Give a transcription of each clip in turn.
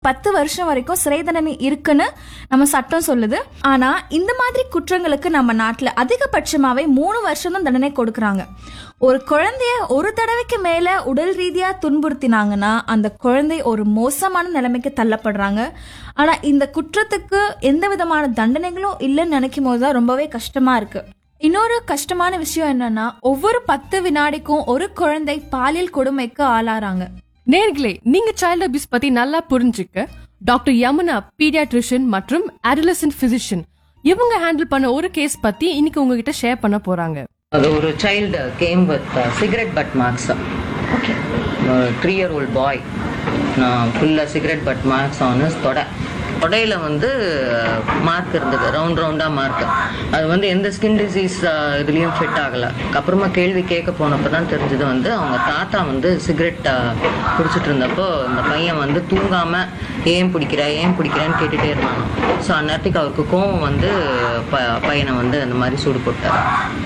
பத்து வருஷம் வரைக்கும் சிறை தண்டனை இருக்குன்னு நம்ம சட்டம் சொல்லுது ஆனா இந்த மாதிரி குற்றங்களுக்கு நம்ம நாட்டுல அதிகபட்சமாவே மூணு வருஷம் தான் தண்டனை கொடுக்கறாங்க ஒரு குழந்தைய ஒரு தடவைக்கு மேல உடல் ரீதியா துன்புறுத்தினாங்கன்னா அந்த குழந்தை ஒரு மோசமான நிலைமைக்கு தள்ளப்படுறாங்க ஆனா இந்த குற்றத்துக்கு எந்த விதமான தண்டனைகளும் இல்லைன்னு நினைக்கும் போது தான் ரொம்பவே கஷ்டமா இருக்கு இன்னொரு கஷ்டமான விஷயம் என்னன்னா ஒவ்வொரு பத்து வினாடிக்கும் ஒரு குழந்தை பாலியல் கொடுமைக்கு ஆளாறாங்க நேர்களே நீங்க சைல்ட் அபியூஸ் பத்தி நல்லா புரிஞ்சுக்க டாக்டர் யமுனா பீடியாட்ரிஷியன் மற்றும் adolescent physician இவங்க ஹேண்டில் பண்ண ஒரு கேஸ் பத்தி இன்னைக்கு உங்ககிட்ட ஷேர் பண்ண போறாங்க அது ஒரு child game with cigarette butt marks three year old boy நான் ஃபுல்லாக சிகரெட் பட் மார்க்ஸ் ஆன் தொடை தொடையில வந்து மார்க் இருந்தது ரவுண்ட் ரவுண்டாக மார்க் அது வந்து எந்த ஸ்கின் டிசீஸ் இதுலேயும் ஃபிட் ஆகலை அப்புறமா கேள்வி கேட்க போனப்போ தான் தெரிஞ்சது வந்து அவங்க தாத்தா வந்து சிகரெட் குடிச்சிட்டு இருந்தப்போ இந்த பையன் வந்து தூங்காம ஏன் பிடிக்கிற ஏன் பிடிக்கிறேன்னு கேட்டுட்டே இருந்தாங்க ஸோ அந்நேரத்துக்கு அவருக்கு கோவம் வந்து ப பையனை வந்து அந்த மாதிரி சூடு போட்டார்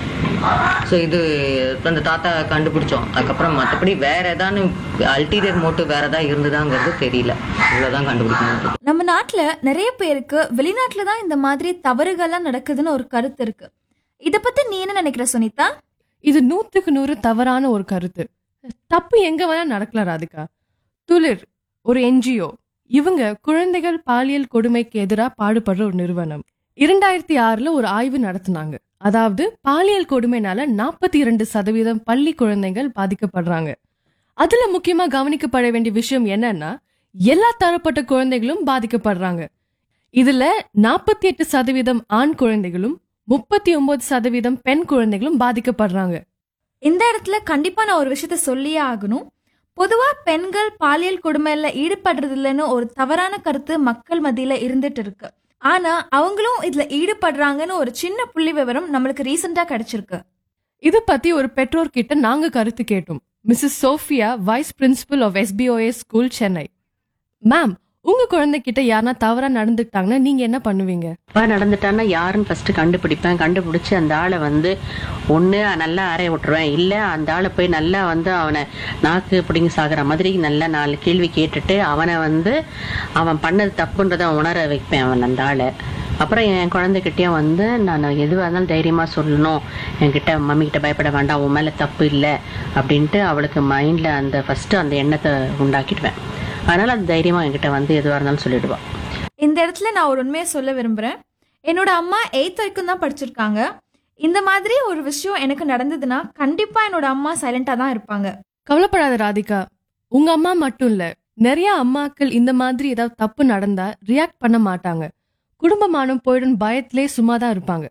ஸோ இது அந்த தாத்தா கண்டுபிடிச்சோம் அதுக்கப்புறம் மற்றபடி வேற ஏதாவது அல்டீரியர் மோட்டிவ் வேற ஏதாவது இருந்ததாங்கிறது தெரியல இவ்வளோதான் கண்டுபிடிக்க முடியும் நம்ம நாட்டுல நிறைய பேருக்கு வெளிநாட்டுல தான் இந்த மாதிரி தவறுகள்லாம் நடக்குதுன்னு ஒரு கருத்து இருக்கு இத பத்தி நீ என்ன நினைக்கிற சுனிதா இது நூத்துக்கு நூறு தவறான ஒரு கருத்து தப்பு எங்க வேணா நடக்கலாம் ராதிகா துளிர் ஒரு என்ஜிஓ இவங்க குழந்தைகள் பாலியல் கொடுமைக்கு எதிராக பாடுபடுற ஒரு நிறுவனம் இரண்டாயிரத்தி ஆறுல ஒரு ஆய்வு நடத்தினாங்க அதாவது பாலியல் கொடுமைனால நாற்பத்தி இரண்டு சதவீதம் பள்ளி குழந்தைகள் பாதிக்கப்படுறாங்க அதுல முக்கியமா கவனிக்கப்பட வேண்டிய விஷயம் என்னன்னா எல்லா தரப்பட்ட குழந்தைகளும் பாதிக்கப்படுறாங்க இதுல நாற்பத்தி எட்டு சதவீதம் ஆண் குழந்தைகளும் முப்பத்தி ஒன்பது சதவீதம் பெண் குழந்தைகளும் பாதிக்கப்படுறாங்க இந்த இடத்துல கண்டிப்பா நான் ஒரு விஷயத்த சொல்லியே ஆகணும் பொதுவா பெண்கள் பாலியல் கொடுமையில ஈடுபடுறது இல்லைன்னு ஒரு தவறான கருத்து மக்கள் மத்தியில இருந்துட்டு இருக்கு ஆனா அவங்களும் இதுல ஈடுபடுறாங்கன்னு ஒரு சின்ன புள்ளி விவரம் நம்மளுக்கு ரீசெண்டா கிடைச்சிருக்கு இது பத்தி ஒரு பெற்றோர் கிட்ட நாங்க கருத்து கேட்டோம் Mrs Sophia vice principal of SPOS school Chennai ma'am உங்க குழந்தைகிட்ட யாருன்னா தவறா நடந்துக்கிட்டாங்கன்னா நீங்க என்ன பண்ணுவீங்க தப்பா நடந்துட்டான்னா யாருன்னு ஃபர்ஸ்ட் கண்டுபிடிப்பேன் கண்டுபிடிச்சு அந்த ஆளை வந்து ஒண்ணு நல்லா அறைய விட்டுருவேன் இல்ல அந்த ஆளை போய் நல்லா வந்து அவனை நாக்கு பிடிங்கி சாகுற மாதிரி நல்லா நாலு கேள்வி கேட்டுட்டு அவனை வந்து அவன் பண்ணது தப்புன்றதை உணர வைப்பேன் அவன் அந்த ஆளை அப்புறம் என் குழந்தைகிட்டயும் வந்து நான் எதுவாக இருந்தாலும் தைரியமா சொல்லணும் என்கிட்ட மம்மி கிட்ட பயப்பட வேண்டாம் உன் மேல தப்பு இல்லை அப்படின்ட்டு அவளுக்கு மைண்ட்ல அந்த ஃபர்ஸ்ட் அந்த எண்ணத்தை உண்டாக்கிடுவேன் அதனால அது தைரியமா என்கிட்ட வந்து எதுவாக இருந்தாலும் சொல்லிடுவான் இந்த இடத்துல நான் ஒரு உண்மையை சொல்ல விரும்புறேன் என்னோட அம்மா எயித் வரைக்கும் தான் படிச்சிருக்காங்க இந்த மாதிரி ஒரு விஷயம் எனக்கு நடந்ததுன்னா கண்டிப்பா என்னோட அம்மா சைலண்டா தான் இருப்பாங்க கவலைப்படாத ராதிகா உங்க அம்மா மட்டும் இல்ல நிறைய அம்மாக்கள் இந்த மாதிரி ஏதாவது தப்பு நடந்தா ரியாக்ட் பண்ண மாட்டாங்க குடும்பமானம் போயிடும் பயத்திலே சும்மா தான் இருப்பாங்க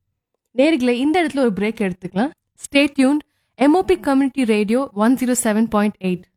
நேர்களே இந்த இடத்துல ஒரு பிரேக் எடுத்துக்கலாம் stay tuned MOP community radio one zero seven point eight